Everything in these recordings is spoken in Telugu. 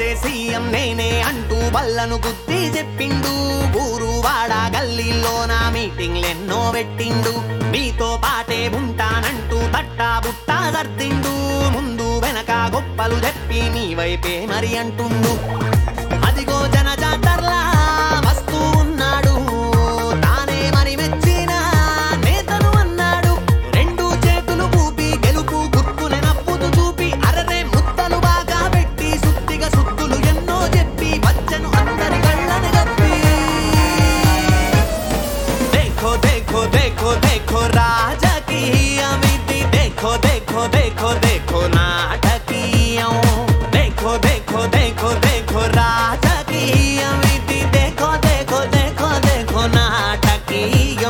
చేసే సీఎం నేనే అంటూ బల్లను గుద్ది చెప్పిండు ఊరు వాడ గల్లీలో నా మీటింగ్లెన్నో పెట్టిండు మీతో పాటే ఉంటానంటూ తట్టా బుట్టా సర్దిండు ముందు వెనక గొప్పలు చెప్పి మీ వైపే మరి అంటుండు అదిగో జన జాతరలా వస్తూ ఉన్నాడు తానే మరి మెచ్చిన నేతను అన్నాడు రెండు చేతులు ఊపి గెలుపు గుర్తుని నప్పుతూ చూపి అరరే ముద్దలు బాగా పెట్టి సుత్తిగా సుత్తులు ఎన్నో చెప్పి వచ్చను అందరి కళ్ళని గప్పి देखो देखो देखो देखो राजकीय मिति देखो देखो देखो देखो नाटकीय देखो देखो देखो देखो राजकीय मिति देखो देखो देखो देखो नाटकीय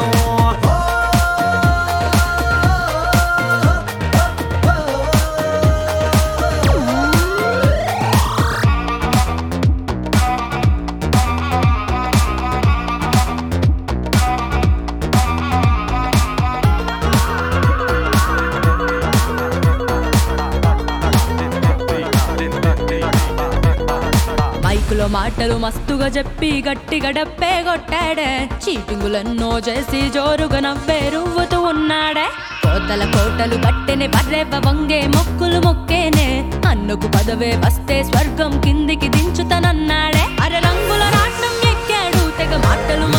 మైకులో మాటలు మస్తుగా చెప్పి గట్టిగా డప్పే కొట్టాడే చీటింగులెన్నో చేసి జోరుగా నవ్వే రువ్వుతూ ఉన్నాడే కోతల కోటలు కట్టెనే పర్రెవ్వ వంగే మొక్కులు మొక్కేనే అన్నుకు పదవే వస్తే స్వర్గం కిందికి దించుతానన్నాడే అరే రంగుల రాట్నం ఎక్కాడు తెగ మాటలు